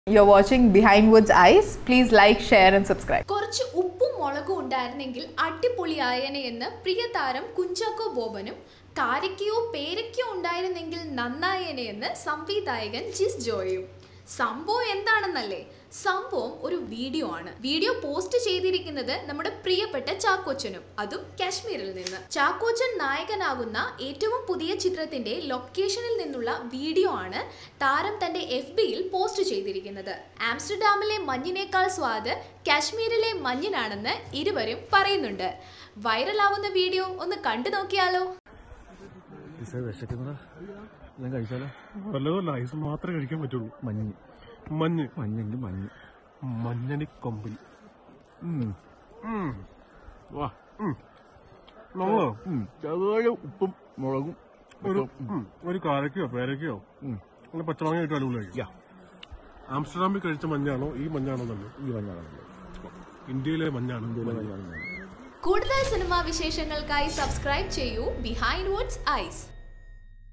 You're watching Behind Woods Eyes. Please like, share, and subscribe. കുറച്ച് ഉപ്പും മുളകും ഉണ്ടായിരുന്നെങ്കിൽ അടിപൊളിയായനെ എന്ന് പ്രിയ താരം കുഞ്ചാക്കോ ബോബനും കാരക്കയോ പേരക്കയോ ഉണ്ടായിരുന്നെങ്കിൽ നന്നായേനെ എന്ന് സംവിധായകൻ ജിസ് ജോയും സംഭവം എന്താണെന്നല്ലേ സംഭവം ഒരു വീഡിയോ ആണ് വീഡിയോ പോസ്റ്റ് ചെയ്തിരിക്കുന്നത് നമ്മുടെ പ്രിയപ്പെട്ട ചാക്കോച്ചനും അതും കാശ്മീരിൽ നിന്ന് ചാക്കോച്ചൻ നായകനാകുന്ന ഏറ്റവും പുതിയ ചിത്രത്തിന്റെ ലൊക്കേഷനിൽ നിന്നുള്ള വീഡിയോ ആണ് താരം തന്റെ എഫ് ബിയിൽ പോസ്റ്റ് ചെയ്തിരിക്കുന്നത് ആംസ്റ്റർഡാമിലെ മഞ്ഞിനേക്കാൾ സ്വാദ് കാശ്മീരിലെ മഞ്ഞിനാണെന്ന് ഇരുവരും പറയുന്നുണ്ട് വൈറലാവുന്ന വീഡിയോ ഒന്ന് കണ്ടു നോക്കിയാലോ ഇസ വിശക്കുന്നതാ ഞാൻ കഴിച്ചാലോ വല്ലതല്ല ഐസ് മാത്രമേ കഴിക്കാൻ പറ്റുള്ളൂ മഞ്ഞ് മഞ്ഞ് മഞ്ഞെങ്കിൽ മഞ്ഞ് മഞ്ഞണി കൊമ്പിൽ ഉം. വാ ഉം. നമ്മള് ഉം. ചെറുതായ ഉപ്പും മുളകും ഒരു ഉം, ഒരു കാരക്കയോ പേരക്കയോ ഉം. അങ്ങനെ പച്ചമാങ്ങ ഇട്ട് അടിപൊളിയായി യാ, ആംസ്റ്റർഡാമിൽ കഴിച്ച മഞ്ഞാണോ ഈ മഞ്ഞാണോ തന്നെ ഈ മഞ്ഞാണ് നല്ലത്. ഇന്ത്യയിലെ മഞ്ഞാണ് ഇതിലെ മഞ്ഞാണ് നല്ലത്. കൂടുതൽ സിനിമാ വിശേഷങ്ങൾക്കായി സബ്സ്ക്രൈബ് ചെയ്യൂ ബിഹൈൻഡ് വുഡ്സ് ഐസ്